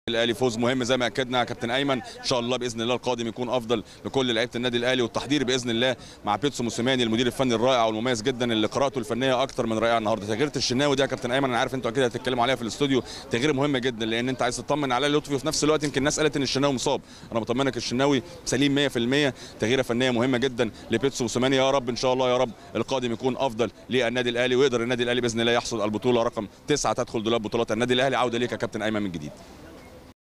الاهلي فوز مهم زي ما اكدنا يا كابتن ايمن ان شاء الله باذن الله القادم يكون افضل لكل لعيبه النادي الاهلي والتحضير باذن الله مع بيتسو موسيماني المدير الفني الرائع والمميز جدا اللي قراءته الفنيه اكتر من رائعه النهارده تغيير الشناوي دي يا كابتن ايمن انا عارف انتوا اكيد هتتكلموا عليها في الاستوديو تغيير مهم جدا لان انت عايز تطمن على لطفي وفي نفس الوقت يمكن الناس قالت ان الشناوي مصاب انا بطمنك الشناوي سليم 100% تغييره فنيه مهمه جدا لبيتسو موسيماني يا رب ان شاء الله يا رب القادم يكون افضل للنادي الاهلي ويقدر النادي الاهلي باذن الله يحصد البطوله رقم تسعه تدخل دولاب بطولات النادي الاهلي عوده ليك يا كابتن ايمن من جديد